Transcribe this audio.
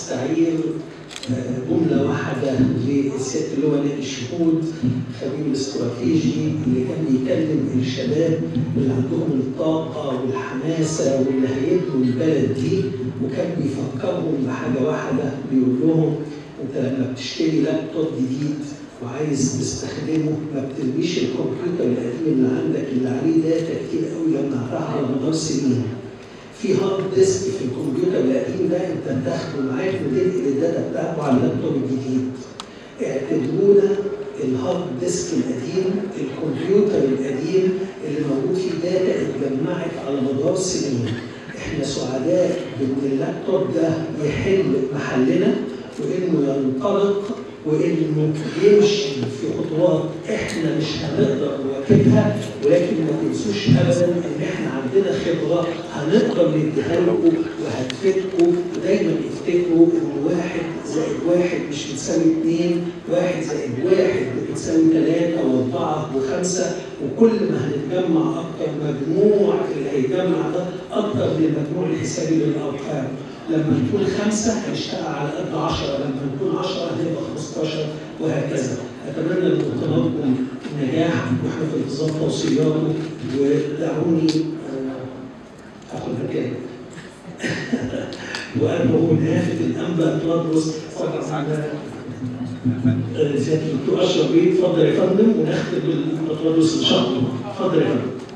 استعير آه، جمله واحده لسياده اللواء نادي الشهود خبير الاستراتيجي اللي كان بيكلم الشباب اللي عندهم الطاقه والحماسه واللي هيبنوا البلد دي وكان بيفكرهم بحاجه واحده بيقول لهم انت لما بتشتري لابتوب جديد وعايز تستخدمه ما بترميش الكمبيوتر القديم اللي عندك اللي عليه داتا كتير قوي جمعتها على مدار سنين. في هارد ديسك في الكمبيوتر القديم ده انت بتاخده معاك وتنقل الداتا بتاعته على اللابتوب الجديد. اعتبرونا الهارد ديسك القديم الكمبيوتر القديم اللي موجود فيه داتا اتجمعت على مدار سنين. احنا سعداء بان اللابتوب ده يحل محلنا وانه ينطلق وانه يمشي في خطوات احنا مش هنقدر نواكبها ولكن ما تنسوش ابدا ان احنا عندنا خبره هنقدر نديها لكم وهتفيدكم ودايما افتكروا ان واحد زائد واحد مش بتساوي اثنين، واحد زائد واحد بتساوي ثلاثه واربعه وخمسه وكل ما هنتجمع اكتر مجموع اللي هيتجمع ده اكتر من المجموع الحسابي للارقام. لما نكون خمسة هنشتغل على قد عشرة لما نكون عشرة هنبقى 15 وهكذا أتمنى لمقتنعكم النجاح وإحنا في انتظار توصياته ودعوني آه، آخد مكان وأنا هو نافذ الأنبا بطرس طبعا آه، سيادة الدكتور أشرف بيه اتفضل يا فندم ونختم بالبطرس إن شاء الله اتفضل يا فندم